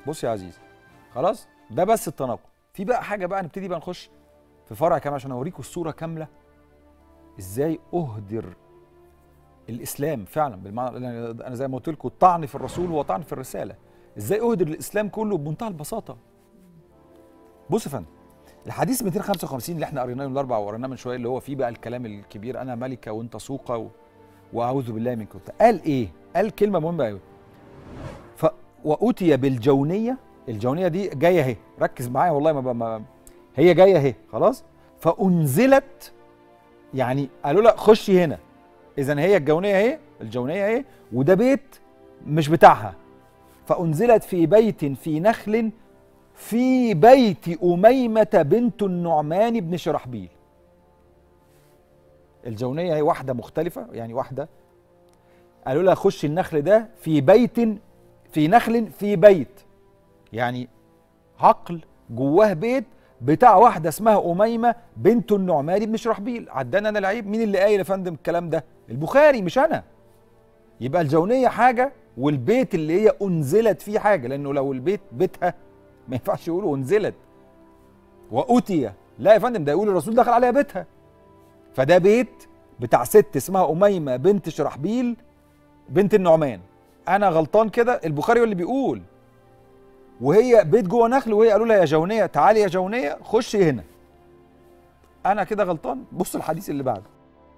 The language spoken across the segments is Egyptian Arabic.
بص يا عزيزي خلاص ده بس التناقض في بقى حاجه بقى نبتدي بقى نخش في فرع كمان عشان اوريكم الصوره كامله ازاي اهدر الاسلام فعلا بالمعنى انا زي ما قلت لكم الطعن في الرسول هو طعن في الرساله ازاي اهدر الاسلام كله بمنتهى البساطه بص يا فندم الحديث 255 اللي احنا قريناه يوم الاربعاء وقريناه من شويه اللي هو فيه بقى الكلام الكبير انا ملكه وانت سوقه و... واعوذ بالله منك وبتاع. قال ايه قال كلمه مهمه قوي ف واتي بالجونيه الجونيه دي جايه اهي ركز معايا والله ما, ما هي جايه اهي خلاص فانزلت يعني قالوا لها خشي هنا اذا هي الجونيه اهي الجونيه اهي وده بيت مش بتاعها فانزلت في بيت في نخل في بيت أميمة بنت النعمان بن شرحبيل الجونية هي واحدة مختلفة يعني واحدة قالوا لها خش النخل ده في بيت في نخل في بيت يعني عقل جواه بيت بتاع واحدة اسمها أميمة بنت النعمان بن شرحبيل عدانا أنا لعيب مين اللي قايل يا فندم الكلام ده البخاري مش أنا يبقى الجونية حاجة والبيت اللي هي أنزلت فيه حاجة لأنه لو البيت بيتها ما ينفعش يقولوا انزلت وأتي لا يا فندم ده يقول الرسول دخل عليها بيتها فده بيت بتاع ست اسمها أميمة بنت شرحبيل بنت النعمان أنا غلطان كده البخاري هو اللي بيقول وهي بيت جوه نخل وهي قالوا لها يا جونية تعالي يا جونية خشي هنا أنا كده غلطان بص الحديث اللي بعده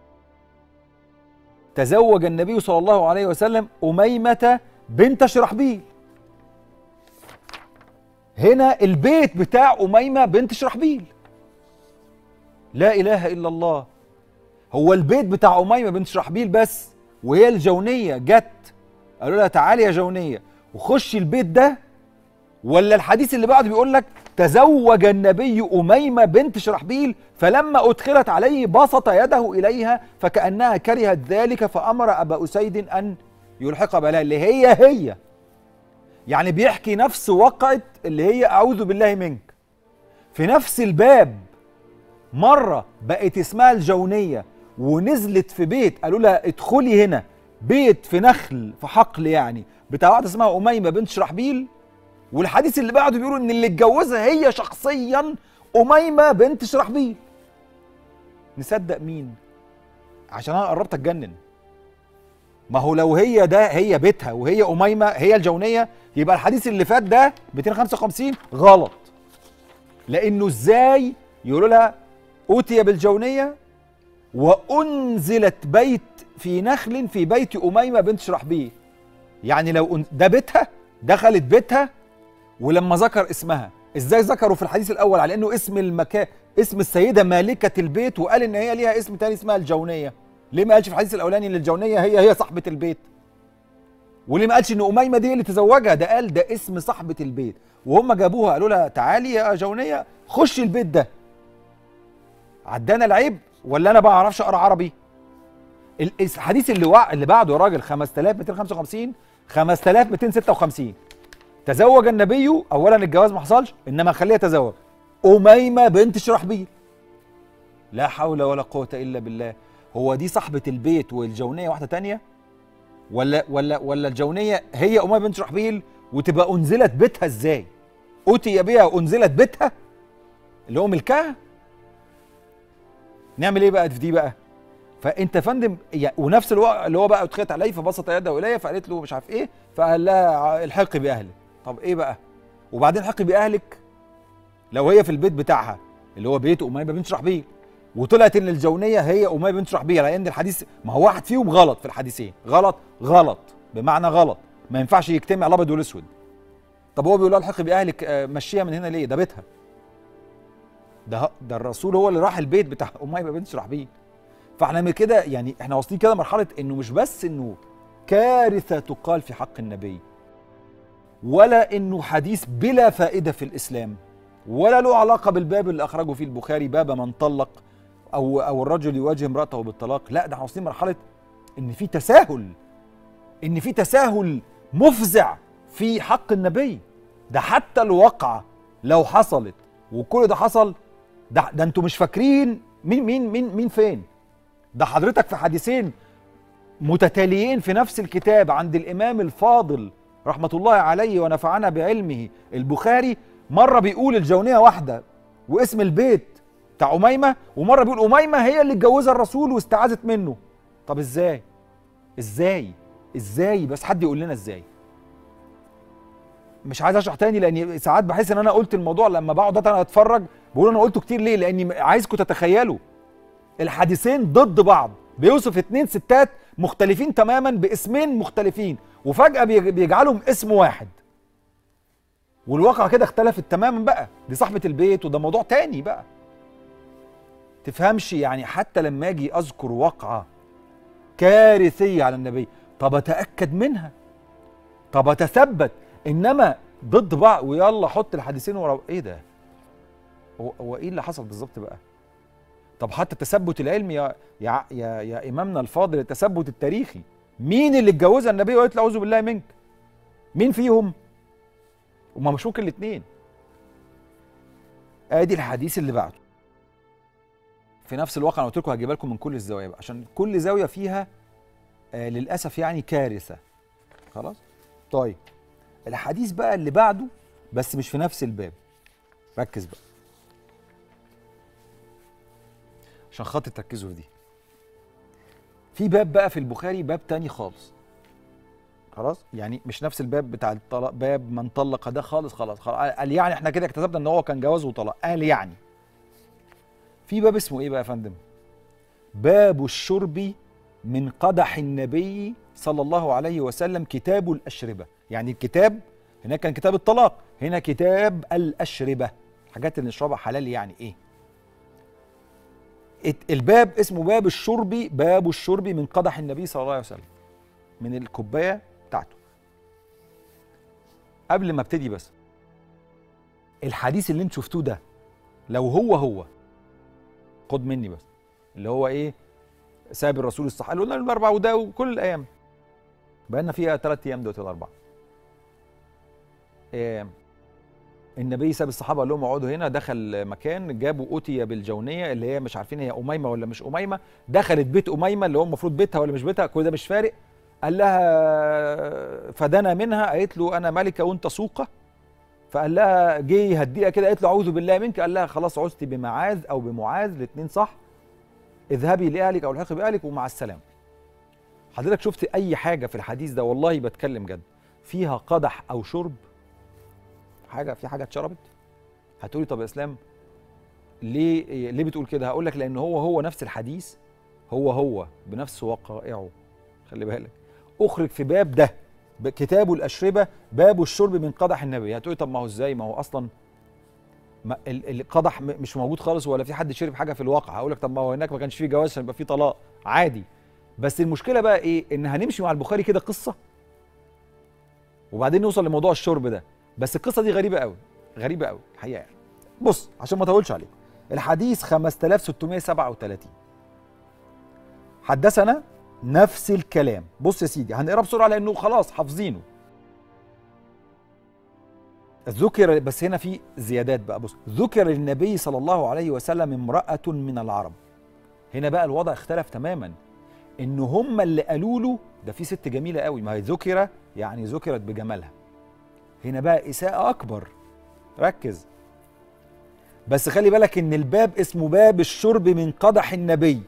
تزوج النبي صلى الله عليه وسلم أميمة بنت شرحبيل هنا البيت بتاع أميمة بنت شرحبيل لا إله إلا الله هو البيت بتاع أميمة بنت شرحبيل بس وهي الجونية جت قالوا لها تعالي يا جونية وخشي البيت ده ولا الحديث اللي بعده بيقول لك تزوج النبي أميمة بنت شرحبيل فلما أدخلت عليه بسط يده إليها فكأنها كرهت ذلك فأمر أبا أسيد أن يلحق بها اللي هي هي يعني بيحكي نفس وقعة اللي هي أعوذ بالله منك في نفس الباب مرة بقت اسمها الجونية ونزلت في بيت قالوا لها ادخلي هنا بيت في نخل في حقل يعني بتاع واحدة اسمها أميمة بنت شرحبيل والحديث اللي بعده بيقولوا ان اللي اتجوزها هي شخصيا أميمة بنت شرحبيل نصدق مين عشان انا قربت اتجنن ما هو لو هي ده هي بيتها وهي أميمة هي الجونية يبقى الحديث اللي فات ده 255 غلط لأنه ازاي يقولوا لها أوتي بالجونية وأنزلت بيت في نخل في بيت أميمة بنت شرحبيل يعني لو ده بيتها دخلت بيتها ولما ذكر اسمها ازاي ذكروا في الحديث الاول على انه اسم المكان اسم السيده مالكه البيت وقال ان هي ليها اسم تاني اسمها الجونيه ليه ما قالش في الحديث الاولاني ان الجونيه هي هي صاحبه البيت وليه ما قالش ان اميمه دي اللي تزوجها ده قال ده اسم صاحبه البيت وهم جابوها قالوا لها تعالي يا جونيه خشي البيت ده عدانا العيب ولا انا ما بعرفش اقرا عربي الحديث اللي وع... اللي بعده يا راجل 5255 5256 تزوج النبي اولا الجواز ما حصلش انما خليها تزوج اميمه بنت شرحبيل لا حول ولا قوه الا بالله هو دي صاحبه البيت والجونيه واحده تانية ولا ولا ولا الجونيه هي اميمه بنت شرحبيل وتبقى انزلت بيتها ازاي اتي بها انزلت بيتها اللي هو ملكها نعمل ايه بقى في دي بقى فانت يا فندم يعني ونفس الوقت اللي هو بقى ادخلت عليه فبسط يده الي فقالت له مش عارف ايه فقال لها الحقي باهلك طب ايه بقى وبعدين الحقي باهلك لو هي في البيت بتاعها اللي هو بيت اميمه بنت شرحبيل وطلعت ان الجونيه هي اميمه بنت شرحبيل لان الحديث ما هو واحد فيهم غلط في الحديثين غلط غلط بمعنى غلط ما ينفعش يجتمع الابيض والاسود طب هو بيقول لها الحقي باهلك مشيها من هنا ليه ده بيتها ده ده الرسول هو اللي راح البيت بتاع اميمه بنت شرحبيل فاحنا من كده يعني احنا واصلين كده مرحله انه مش بس انه كارثه تقال في حق النبي ولا انه حديث بلا فائده في الاسلام ولا له علاقه بالباب اللي اخرجه فيه البخاري باب من طلق او او الرجل يواجه امراته بالطلاق لا ده احنا واصلين مرحله ان في تساهل ان في تساهل مفزع في حق النبي ده حتى الواقعه لو حصلت وكل ده حصل ده ده انتوا مش فاكرين مين مين مين مين فين ده حضرتك في حديثين متتاليين في نفس الكتاب عند الامام الفاضل رحمه الله عليه ونفعنا بعلمه البخاري مره بيقول الجونيه واحده واسم البيت بتاع اميمه ومره بيقول اميمه هي اللي اتجوزها الرسول واستعاذت منه طب ازاي ازاي ازاي بس حد يقول لنا ازاي مش عايز اشرح تاني لاني ساعات بحس ان انا قلت الموضوع لما بقعد انا اتفرج بقول انا قلته كتير ليه لاني عايزكم تتخيلوا الحديثين ضد بعض بيوصف اتنين ستات مختلفين تماما باسمين مختلفين وفجأة بيجعلهم اسم واحد والواقع كده اختلفت تماما بقى دي صاحبة البيت وده موضوع تاني بقى تفهمش يعني حتى لما اجي اذكر واقعة كارثية على النبي طب اتأكد منها طب اتثبت انما ضد بعض ويلا حط الحديثين ورا ايه ده هو, هو ايه اللي حصل بالظبط بقى طب حتى التثبت العلمي يا يا يا, يا امامنا الفاضل التثبت التاريخي مين اللي اتجوزها النبي وقالت له اعوذ بالله منك مين فيهم وما مش ممكن الاثنين ادي الحديث اللي بعده في نفس الواقع انا قلت لكم هجيبها لكم من كل الزوايا بقى عشان كل زاويه فيها آه للاسف يعني كارثه خلاص طيب الحديث بقى اللي بعده بس مش في نفس الباب ركز بقى عشان خاطر تركزوا في دي في باب بقى في البخاري باب تاني خالص خلاص يعني مش نفس الباب بتاع الطلاق باب من طلق ده خالص خلاص, خلاص. قال يعني احنا كده اكتسبنا ان هو كان جواز وطلاق قال يعني في باب اسمه ايه بقى يا فندم باب الشرب من قدح النبي صلى الله عليه وسلم كتاب الأشربة يعني الكتاب هناك كان كتاب الطلاق هنا كتاب الأشربة الحاجات اللي نشربها حلال يعني ايه الباب اسمه باب الشرب باب الشرب من قدح النبي صلى الله عليه وسلم من الكوبايه بتاعته قبل ما ابتدي بس الحديث اللي انت شفتوه ده لو هو هو خد مني بس اللي هو ايه ساب الرسول الصحابه قلنا الاربعه وده وكل الايام بقى لنا فيها ثلاث ايام دلوقتي الاربعه إيه النبي ساب الصحابه قال لهم اقعدوا هنا دخل مكان جابوا اوتي بالجونيه اللي هي مش عارفين هي اميمه ولا مش اميمه دخلت بيت اميمه اللي هو المفروض بيتها ولا مش بيتها كل ده مش فارق قال لها فدنا منها قالت له انا ملكه وانت سوقه فقال لها جه يهديها كده قالت له اعوذ بالله منك قال لها خلاص عزتي بمعاذ او بمعاذ الاثنين صح اذهبي لاهلك او الحقي باهلك ومع السلامه حضرتك شفت اي حاجه في الحديث ده والله بتكلم جد فيها قدح او شرب حاجه في حاجه اتشربت هتقولي طب يا اسلام ليه ليه بتقول كده هقول لك لان هو هو نفس الحديث هو هو بنفس وقائعه خلي بالك اخرج في باب ده كتاب الاشربه باب الشرب من قدح النبي هتقولي طب ما هو ازاي ما هو اصلا ما القدح مش موجود خالص ولا في حد شرب حاجه في الواقع هقول لك طب ما هو هناك ما كانش فيه جواز عشان يبقى فيه طلاق عادي بس المشكله بقى ايه ان هنمشي مع البخاري كده قصه وبعدين نوصل لموضوع الشرب ده بس القصه دي غريبه قوي غريبه قوي الحقيقه يعني بص عشان ما اطولش عليك الحديث 5637 حدثنا نفس الكلام بص يا سيدي هنقرا بسرعه لانه خلاص حافظينه ذكر بس هنا في زيادات بقى بص ذكر للنبي صلى الله عليه وسلم امرأة من العرب هنا بقى الوضع اختلف تماما ان هم اللي قالوا له ده في ست جميله قوي ما هي ذكر يعني ذكرت بجمالها هنا بقى اساءه اكبر ركز بس خلي بالك ان الباب اسمه باب الشرب من قدح النبي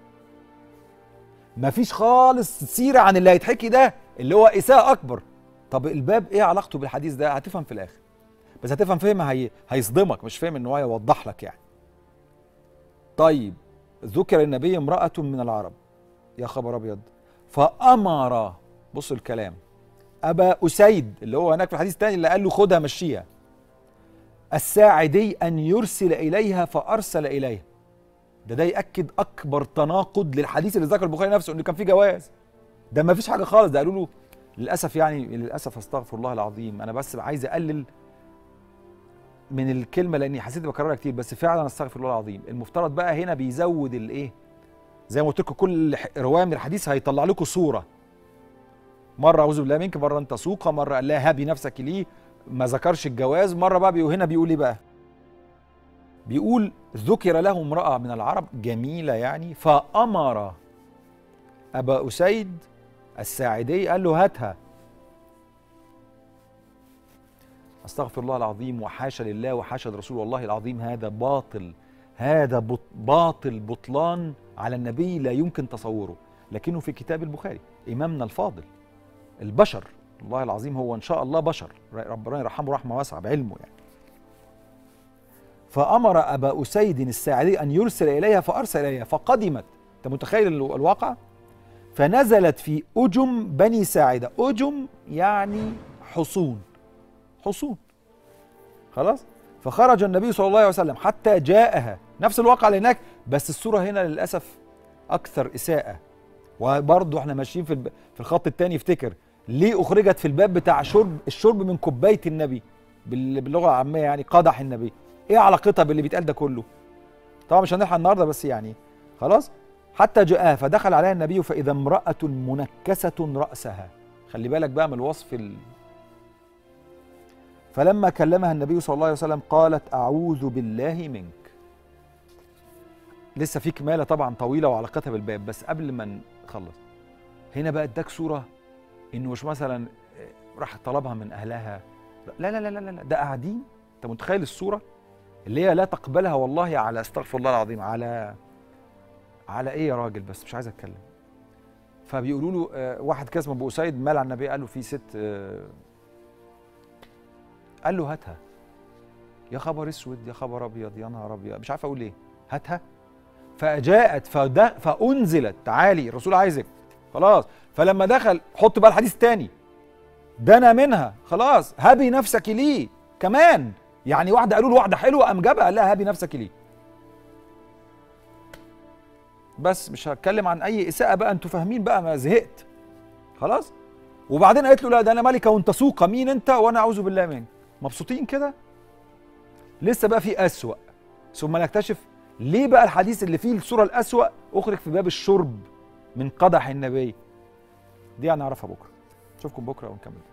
مفيش خالص سيره عن اللي هيتحكي ده اللي هو اساءه اكبر طب الباب ايه علاقته بالحديث ده هتفهم في الاخر بس هتفهم فهم هي... هيصدمك مش فاهم ان هو يوضح لك يعني طيب ذكر النبي امراه من العرب يا خبر ابيض فامر بص الكلام ابا اسيد اللي هو هناك في الحديث الثاني اللي قال له خدها مشيها الساعدي ان يرسل اليها فارسل اليها ده ده ياكد اكبر تناقض للحديث اللي ذكر البخاري نفسه انه كان في جواز ده ما فيش حاجه خالص ده قالوا له للاسف يعني للاسف استغفر الله العظيم انا بس عايز اقلل من الكلمه لاني حسيت بكررها كتير بس فعلا استغفر الله العظيم المفترض بقى هنا بيزود الايه زي ما قلت لكم كل روايه من الحديث هيطلع لكم صوره مره اعوذ بالله منك مره انت سوقه مره قال لها هابي نفسك ليه ما ذكرش الجواز مره بقى بيقول هنا بيقول ايه بقى بيقول ذكر له امراه من العرب جميله يعني فامر ابا اسيد الساعدي قال له هاتها استغفر الله العظيم وحاشا لله وحاشا لرسول الله العظيم هذا باطل هذا بط- باطل بطلان على النبي لا يمكن تصوره لكنه في كتاب البخاري امامنا الفاضل البشر الله العظيم هو ان شاء الله بشر ربنا يرحمه رحمه واسعه بعلمه يعني فامر ابا اسيد الساعدي ان يرسل اليها فارسل اليها فقدمت انت متخيل ال- الواقع فنزلت في اجم بني ساعده اجم يعني حصون حصون خلاص فخرج النبي صلى الله عليه وسلم حتى جاءها نفس الواقع اللي هناك بس الصوره هنا للاسف اكثر اساءه وبرضه احنا ماشيين في الب... في الخط الثاني افتكر ليه اخرجت في الباب بتاع شرب الشرب من كوبايه النبي بال... باللغه العاميه يعني قدح النبي ايه علاقتها باللي بيتقال ده كله طبعا مش هنلحق النهارده بس يعني خلاص حتى جاءها فدخل عليها النبي فاذا امراه منكسه راسها خلي بالك بقى من الوصف ال... فلما كلمها النبي صلى الله عليه وسلم قالت اعوذ بالله منك لسه في كماله طبعا طويله وعلاقتها بالباب بس قبل ما نخلص هنا بقى اداك صوره انه مش مثلا راح طلبها من اهلها لا لا لا لا لا ده قاعدين انت متخيل الصوره اللي هي لا تقبلها والله على استغفر الله العظيم على على ايه يا راجل بس مش عايز اتكلم فبيقولوا له آه، واحد كده اسمه ابو اسيد مال على النبي قال له في ست آه، قال له هاتها يا خبر اسود يا خبر ابيض يا نهار ابيض مش عارف اقول ايه هاتها فجاءت فده فانزلت تعالي الرسول عايزك خلاص فلما دخل حط بقى الحديث تاني دنا منها خلاص هبي نفسك ليه كمان يعني واحده قالوا له واحده حلوه قام جابها قال لها هبي نفسك ليه بس مش هتكلم عن اي اساءه بقى انتوا فاهمين بقى ما زهقت خلاص وبعدين قالت له لا ده انا ملكه وانت سوقه مين انت وانا اعوذ بالله منك مبسوطين كده لسه بقى في اسوأ ثم نكتشف ليه بقى الحديث اللي فيه الصوره الاسوأ اخرج في باب الشرب من قدح النبي دي هنعرفها بكره اشوفكم بكره ونكمل